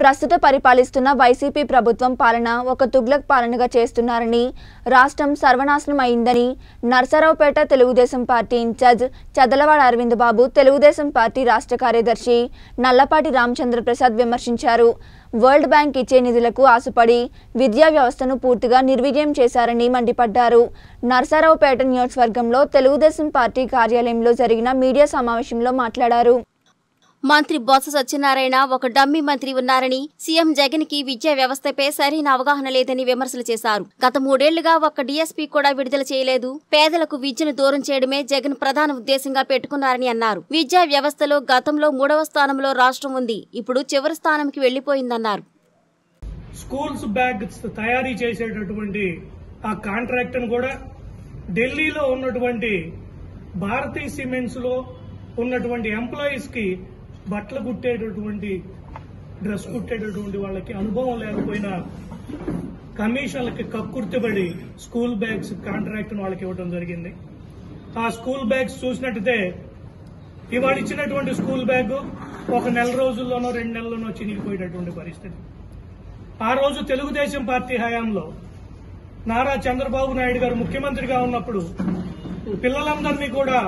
ప్రస్తుత పరిపాలిస్తున్న వైసీపీ ప్రభుత్వం పాలన ఒక తుగ్లక్ పాలనగా చేస్తున్నారని రాష్ట్రం సర్వనాశనం అయిందని Narasaraopet Telugudesam party incharge Chadalavada Aravind Babu Telugudesam party రాష్ట్ర కార్యదర్శి నల్లపాటి రామచంద్ర ప్రసాద్ విమర్శించారు వరల్డ్ బ్యాంక్ ఇచ్చే నిధులకు ఆశపడి విద్యా వ్యవస్థను పూర్తిగా నిర్వీర్యం చేశారని మండిపడ్డారు నర్సరావుపేట నియోజకవర్గంలో తెలుగుదేశం పార్టీ కార్యాలయంలో జరిగిన మీడియా సమావేశంలో మాట్లాడారు మంత్రి బొత్స సత్యనారాయణ ఒక డమ్మీ మంత్రి ఉన్నారని సీఎం జగన్ కి విద్యా వ్యవస్థపై సరైన అవగాహన లేదని విమర్శలు చేశారు గత మూడేళ్లుగా ఒక్క డీఎస్పీ కూడా విడుదల చేయలేదు పేదలకు విద్యను దూరం చేయడమే జగన్ ప్రధాన ఉద్దేశంగా పెట్టుకున్నారని అన్నారు విద్యా వ్యవస్థలో గతంలో మూడవ స్థానంలో రాష్ట్రం ఉంది ఇప్పుడు చివరి స్థానంకి వెళ్లిపోయిందన్నారు స్కూల్స్ బ్యాగ్స్ తయారీ చేసేటటువంటి ఆ కాంట్రాక్ట్ ను కూడా ఢిల్లీలో ఉన్నటువంటి భారతీ సిమెంట్స్ లో ఉన్నటువంటి ఎంప్లాయీస్ కి బట్టలు కుట్టేటటువంటి డ్రెస్ కుట్టేటటువంటి వాళ్ళకి అనుభవం లేకపోయినా కమిషన్లకి కక్కుర్తిబడి స్కూల్ బ్యాగ్స్ కాంట్రాక్ట్ వాళ్ళకి ఇవ్వడం జరిగింది ఆ స్కూల్ బ్యాగ్స్ చూసినట్టయితే ఇవాళ ఇచ్చినటువంటి స్కూల్ బ్యాగ్ ఒక నెల రోజుల్లోనో రెండు నెలల్లోనో చినిగిపోయేటటువంటి పరిస్థితి ఆ రోజు తెలుగుదేశం పార్టీ హయాంలో నారా చంద్రబాబు నాయుడు గారు ముఖ్యమంత్రిగా ఉన్నప్పుడు పిల్లలందరినీ కూడా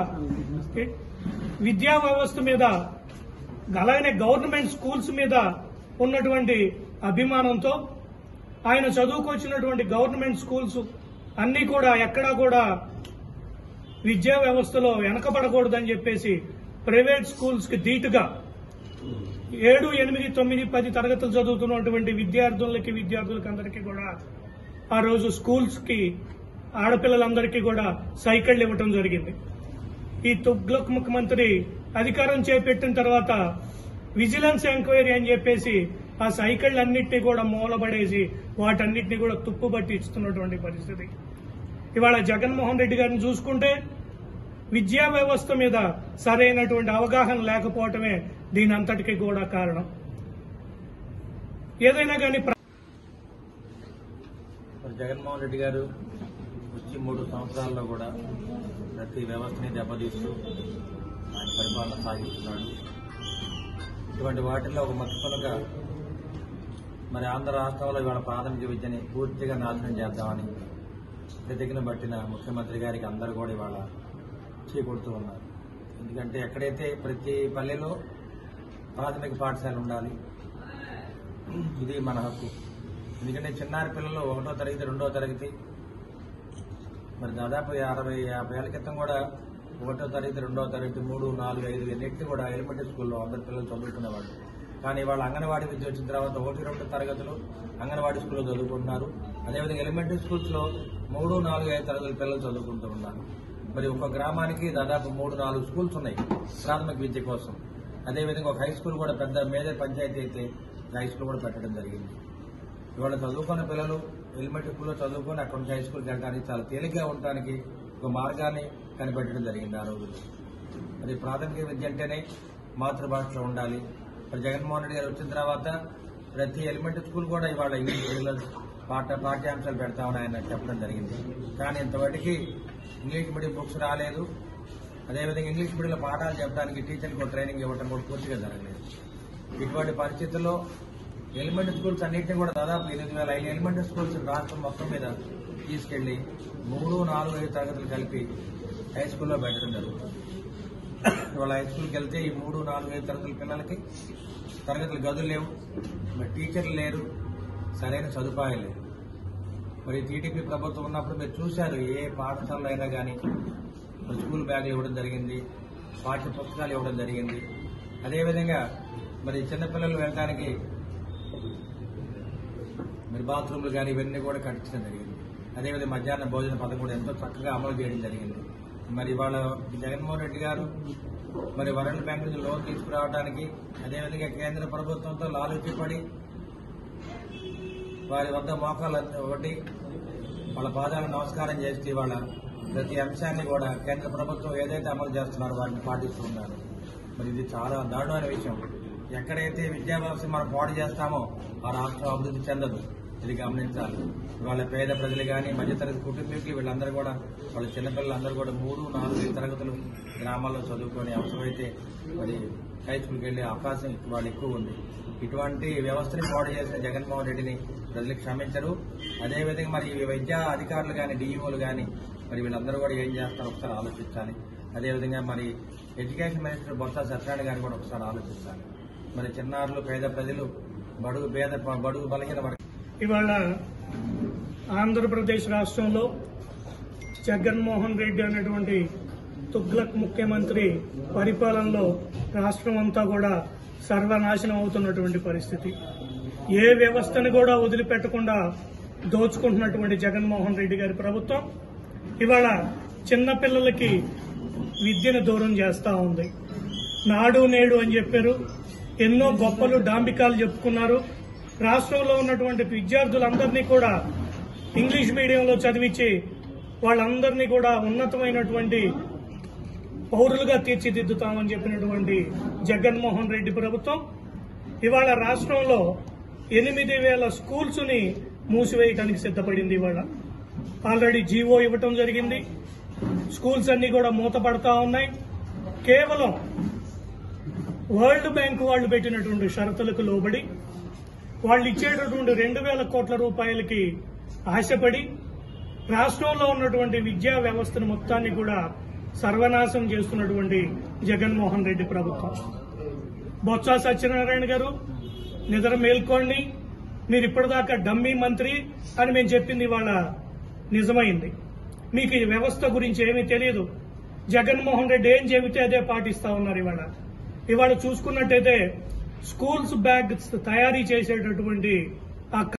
విద్యా వ్యవస్థ మీద అలాగనే గవర్నమెంట్ స్కూల్స్ మీద ఉన్నటువంటి అభిమానంతో ఆయన చదువుకొచ్చినటువంటి గవర్నమెంట్ స్కూల్స్ అన్ని కూడా ఎక్కడా కూడా విద్యా వ్యవస్థలో వెనకబడకూడదని చెప్పేసి ప్రైవేట్ స్కూల్స్ కి ధీటుగా ఏడు ఎనిమిది తొమ్మిది పది తరగతులు చదువుతున్నటువంటి విద్యార్థులకి విద్యార్థులకి అందరికీ కూడా ఆ రోజు స్కూల్స్ కి ఆడపిల్లలందరికీ కూడా సైకిళ్లు ఇవ్వటం జరిగింది ఈ తుగ్లక్ ముఖ్యమంత్రి అధికారం చేపట్టిన తర్వాత విజిలెన్స్ ఎంక్వైరీ అని చెప్పేసి ఆ సైకిళ్ళన్నింటినీ కూడా మూలబడేసి వాటన్నిటిని కూడా తుప్పుబట్టి ఇస్తున్నటువంటి పరిస్థితి ఇవాళ జగన్మోహన్ రెడ్డి గారిని చూసుకుంటే విద్యా వ్యవస్థ మీద సరైనటువంటి అవగాహన లేకపోవటమే దీని అంతటికి కూడా కారణం ఏదైనా కానీ మరి జగన్మోహన్ రెడ్డి గారు వచ్చి మూడు సంవత్సరాల్లో కూడా ప్రతి వ్యవస్థని దెబ్బతీస్తూ ఆయన పరిపాలన సాగిస్తున్నాడు ఇటువంటి వాటిల్లో ఒక మక్కుపనుగా మరి ఆంధ్ర రాష్ట్రంలో ఇవాళ ప్రాథమిక విద్యని పూర్తిగా నాశనం చేద్దామని ప్రతిజ్ఞ పట్టిన ముఖ్యమంత్రి గారికి అందరూ కూడా ఇవాళ చేకూడుతూ ఉన్నారు ఎందుకంటే ఎక్కడైతే ప్రతి పల్లెలో ప్రాథమిక పాఠశాల ఉండాలి ఇది మన హక్కు ఎందుకంటే చిన్నారి పిల్లలు ఒకటో తరగతి రెండో తరగతి మరి దాదాపు అరవై యాభై ఏళ్ల క్రితం కూడా ఒకటో తరగతి రెండో తరగతి మూడు నాలుగు ఐదు ఎన్నింటినీ కూడా ఎలిమెంటరీ స్కూల్లో అందరు పిల్లలు చదువుకునేవాళ్ళు కానీ వాళ్ళ అంగన్వాడీ విద్య వచ్చిన తర్వాత ఒకటి రెండు తరగతులు అంగన్వాడీ స్కూల్లో చదువుకుంటున్నారు అదేవిధంగా ఎలిమెంటరీ స్కూల్స్ లో మూడు నాలుగు ఐదు తరగతుల పిల్లలు చదువుకుంటూ ఉన్నారు మరి ఒక గ్రామానికి దాదాపు మూడు నాలుగు స్కూల్స్ ఉన్నాయి ప్రాథమిక విద్య కోసం అదేవిధంగా ఒక హై స్కూల్ కూడా పెద్ద మేజర్ పంచాయతీ అయితే హై స్కూల్ కూడా పెట్టడం జరిగింది ఇవాళ చదువుకున్న పిల్లలు ఎలిమెంటరీ స్కూల్లో చదువుకొని అక్కడ నుంచి హై స్కూల్కి వెళ్ళడానికి చాలా తేలిగ్గా ఉండటానికి ఒక మార్గాన్ని కనిపెట్టడం జరిగింది ఆ రోజుల్లో మరి ప్రాథమిక విద్య అంటేనే మాతృభాషలో ఉండాలి మరి జగన్మోహన్ రెడ్డి గారు వచ్చిన తర్వాత ప్రతి ఎలిమెంటరీ స్కూల్ కూడా ఇవాళ ఇంగ్లీష్ మీడియంలో పాఠ పాఠ్యాంశాలు పెడతామని ఆయన చెప్పడం జరిగింది కానీ ఇంతవరకు ఇంగ్లీష్ మీడియం బుక్స్ రాలేదు అదేవిధంగా ఇంగ్లీష్ మీడియంలో పాఠాలు చెప్పడానికి టీచర్లకు ట్రైనింగ్ ఇవ్వడం కూడా పూర్తిగా జరగలేదు ఇటువంటి పరిస్థితుల్లో ఎలిమెంటరీ స్కూల్స్ అన్నింటినీ కూడా దాదాపు ఎనిమిది వేల ఐదు ఎలిమెంటరీ స్కూల్స్ రాష్ట్రం మొత్తం మీద తీసుకెళ్లి మూడు నాలుగు ఐదు తరగతులు కలిపి హై స్కూల్లో పెట్టడం జరుగుతుంది ఇవాళ హై స్కూల్కి వెళ్తే ఈ మూడు నాలుగు ఐదు తరగతుల పిల్లలకి తరగతులు గదులు లేవు మరి టీచర్లు లేరు సరైన సదుపాయాలు లేవు మరి టీడీపీ ప్రభుత్వం ఉన్నప్పుడు మీరు చూశారు ఏ పాఠశాలలో అయినా కానీ స్కూల్ బ్యాగులు ఇవ్వడం జరిగింది పాఠ్య పుస్తకాలు ఇవ్వడం జరిగింది అదేవిధంగా మరి చిన్నపిల్లలు వెళ్ళడానికి మరి బాత్రూమ్లు కానీ ఇవన్నీ కూడా కట్టించడం జరిగింది అదేవిధంగా మధ్యాహ్న భోజన పథకం కూడా ఎంతో చక్కగా అమలు చేయడం జరిగింది మరి ఇవాళ జగన్మోహన్ రెడ్డి గారు మరి వరల్డ్ బ్యాంక్ నుంచి లోన్ తీసుకురావడానికి అదేవిధంగా కేంద్ర ప్రభుత్వంతో లాలూచి పడి వారి వద్ద మోకాలు ఒకటి వాళ్ళ పాదాలను నమస్కారం చేస్తే ఇవాళ ప్రతి అంశాన్ని కూడా కేంద్ర ప్రభుత్వం ఏదైతే అమలు చేస్తున్నారో వాటిని పాటిస్తూ ఉన్నారు మరి ఇది చాలా దారుణమైన విషయం ఎక్కడైతే విద్యా వ్యవస్థ మనం పాడు చేస్తామో ఆ రాష్ట్రం అభివృద్ధి చెందదు ఇది గమనించాలి వాళ్ళ పేద ప్రజలు కానీ మధ్యతరగతి కుటుంబీకులు వీళ్ళందరూ కూడా వాళ్ళ చిన్నపిల్లలందరూ కూడా మూడు నాలుగు ఐదు తరగతులు గ్రామాల్లో చదువుకొని అవసరమైతే మరి హై స్కూల్కి వెళ్లే అవకాశం వాళ్ళు ఎక్కువ ఉంది ఇటువంటి వ్యవస్థని పాడు చేసిన జగన్మోహన్ రెడ్డిని ప్రజలు క్షమించరు అదేవిధంగా మరి ఈ విద్యా అధికారులు కానీ డిఈఓలు కానీ మరి వీళ్ళందరూ కూడా ఏం చేస్తారో ఒకసారి ఆలోచించాలి అదేవిధంగా మరి ఎడ్యుకేషన్ మినిస్టర్ బొత్స సత్యనారాయణ గారిని కూడా ఒకసారి ఆలోచించాలి మరి చిన్నారులు పేద ప్రజలు బడుగు పేద బడుగు బలహీన వర్గ ఇవాళ ఆంధ్రప్రదేశ్ రాష్ట్రంలో జగన్మోహన్ రెడ్డి అనేటువంటి తుగ్లక్ ముఖ్యమంత్రి పరిపాలనలో రాష్ట్రం అంతా కూడా సర్వనాశనం అవుతున్నటువంటి పరిస్థితి ఏ వ్యవస్థను కూడా వదిలిపెట్టకుండా దోచుకుంటున్నటువంటి జగన్మోహన్ రెడ్డి గారి ప్రభుత్వం ఇవాళ చిన్నపిల్లలకి విద్యను దూరం చేస్తా ఉంది నాడు నేడు అని చెప్పారు ఎన్నో గొప్పలు డాంబికాలు చెప్పుకున్నారు రాష్ట్రంలో ఉన్నటువంటి విద్యార్థులందరినీ కూడా ఇంగ్లీష్ మీడియంలో చదివించి వాళ్ళందరినీ కూడా ఉన్నతమైనటువంటి పౌరులుగా తీర్చిదిద్దుతామని చెప్పినటువంటి జగన్మోహన్ రెడ్డి ప్రభుత్వం ఇవాళ రాష్ట్రంలో ఎనిమిది వేల స్కూల్స్ ని మూసివేయడానికి సిద్ధపడింది ఇవాళ ఆల్రెడీ జీవో ఇవ్వటం జరిగింది స్కూల్స్ అన్ని కూడా మూతపడతా ఉన్నాయి కేవలం వరల్డ్ బ్యాంక్ వాళ్ళు పెట్టినటువంటి షరతులకు లోబడి వాళ్ళు ఇచ్చేటటువంటి రెండు వేల కోట్ల రూపాయలకి ఆశపడి రాష్ట్రంలో ఉన్నటువంటి విద్యా వ్యవస్థను మొత్తాన్ని కూడా సర్వనాశం చేస్తున్నటువంటి జగన్మోహన్ రెడ్డి ప్రభుత్వం బొత్స సత్యనారాయణ గారు నిద్ర మేల్కోండి మీరు ఇప్పటిదాకా డమ్మీ మంత్రి అని మేము చెప్పింది ఇవాళ నిజమైంది మీకు ఈ వ్యవస్థ గురించి ఏమీ తెలియదు జగన్మోహన్ రెడ్డి ఏం చెబితే అదే పాటిస్తా ఉన్నారు ఇవాళ ఇవాళ చూసుకున్నట్టయితే స్కూల్స్ బ్యాగ్స్ తయారీ చేసేటటువంటి ఆ